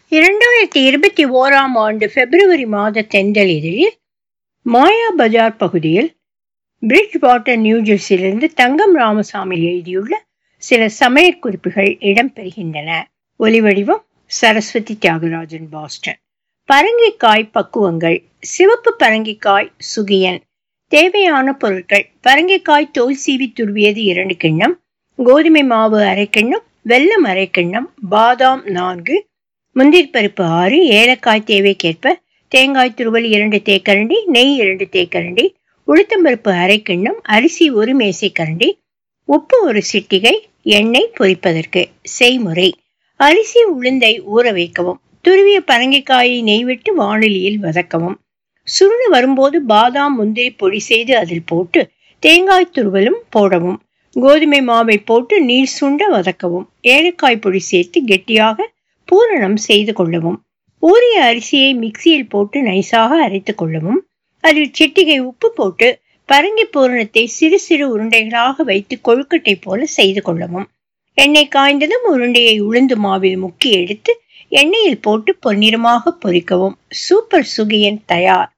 இரண்டாயிரத்தி இருபத்தி ஓராம் ஆண்டு பிப்ரவரி மாத தென்றலிதழில் மாயா பஜார் பகுதியில் பிரிட்ஜ் வாட்டர் நியூஜெர்சியிலிருந்து தங்கம் ராமசாமி எழுதியுள்ள சில சமையல் குறிப்புகள் இடம்பெறுகின்றன ஒலிவடிவம் சரஸ்வதி தியாகராஜன் பாஸ்டன் பரங்கிக்காய் பக்குவங்கள் சிவப்பு பரங்கிக்காய் சுகியன் தேவையான பொருட்கள் பரங்கிக்காய் தோல் சீவி துருவியது இரண்டு கிண்ணம் கோதுமை மாவு அரை கிண்ணம் வெல்லம் அரை கிண்ணம் பாதாம் நான்கு முந்திரி பருப்பு ஆறு ஏலக்காய் தேவைக்கேற்ப தேங்காய் துருவல் இரண்டு தேக்கரண்டி நெய் இரண்டு தேக்கரண்டி உளுத்தம்பருப்பு அரை கிண்ணம் அரிசி ஒரு மேசைக்கரண்டி உப்பு ஒரு சிட்டிகை எண்ணெய் பொரிப்பதற்கு செய்முறை அரிசி உளுந்தை ஊற வைக்கவும் துருவிய பரங்கிக்காயை நெய் விட்டு வானிலையில் வதக்கவும் சுருணு வரும்போது பாதாம் முந்திரி பொடி செய்து அதில் போட்டு தேங்காய் துருவலும் போடவும் கோதுமை மாவை போட்டு நீர் சுண்ட வதக்கவும் ஏலக்காய் பொடி சேர்த்து கெட்டியாக பூரணம் செய்து கொள்ளவும் ஊறிய அரிசியை மிக்சியில் போட்டு நைஸாக அரைத்து கொள்ளவும் அதில் சிட்டிகை உப்பு போட்டு பரங்கி பூரணத்தை சிறு சிறு உருண்டைகளாக வைத்து கொழுக்கட்டை போல செய்து கொள்ளவும் எண்ணெய் காய்ந்ததும் உருண்டையை உளுந்து மாவில் முக்கி எடுத்து எண்ணெயில் போட்டு பொன்னிறமாக பொரிக்கவும் சூப்பர் சுகியன் தயார்